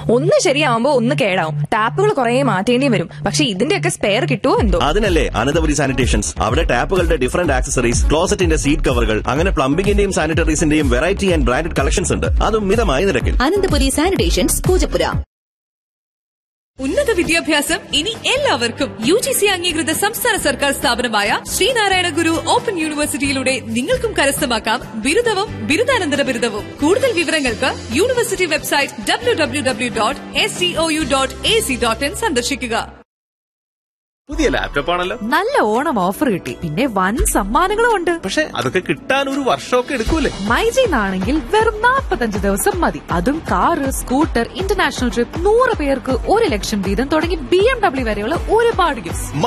ഒന്ന് ശരിയാവുമ്പോ ഒന്ന് കേടാവും ടാപ്പുകൾ കുറെ മാറ്റേണ്ടി വരും പക്ഷെ ഇതിന്റെയൊക്കെ സ്പെയർ കിട്ടുമോ എന്തോ അതിനല്ലേ അനന്തപുരി സാനിറ്റേഷൻസ് അവിടെ ടാപ്പുകളുടെ ഡിഫറന്റ് ആക്സസറീസ് ക്ലോസറ്റിന്റെ സീറ്റ് കവറുകൾ അങ്ങനെ പ്ലംബിംഗിന്റെയും സാനിറ്ററീസിന്റെയും വെറൈറ്റി ആൻഡ് ബ്രാൻഡഡ് കളക്ഷൻസ് ഉണ്ട് അതും മിതമായ നിരക്കിൽ അനന്തപുരി സാനിറ്റേഷൻസ് പൂജപ്പുര ഉന്നത വിദ്യാഭ്യാസം ഇനി എല്ലാവർക്കും യു ജി സി അംഗീകൃത സംസ്ഥാന സർക്കാർ സ്ഥാപനമായ ശ്രീനാരായണ ഗുരു ഓപ്പൺ യൂണിവേഴ്സിറ്റിയിലൂടെ നിങ്ങൾക്കും കരസ്ഥമാക്കാം ബിരുദവും ബിരുദാനന്തര ബിരുദവും കൂടുതൽ വിവരങ്ങൾക്ക് university website W W W dot S C O U dot A C dot in സന്ദർശിക്കുക പുതിയ ലാപ്ടോപ്പ് ആണല്ലോ നല്ല ഓണം ഓഫർ കിട്ടി പിന്നെ വൻ സമ്മാനങ്ങളും ഉണ്ട് പക്ഷെ അതൊക്കെ കിട്ടാൻ ഒരു വർഷമൊക്കെ എടുക്കൂലേ മൈജിന്നാണെങ്കിൽ വെറും 45 ദിവസം മതി അതും കാറ് സ്കൂട്ടർ ഇന്റർനാഷണൽ ട്രിപ്പ് നൂറ് പേർക്ക് ഒരു ലക്ഷം വീതം തുടങ്ങി ബി എം ഡബ്ല്യു വരെയുള്ള ഒരുപാട് ഗിഫ്റ്റ്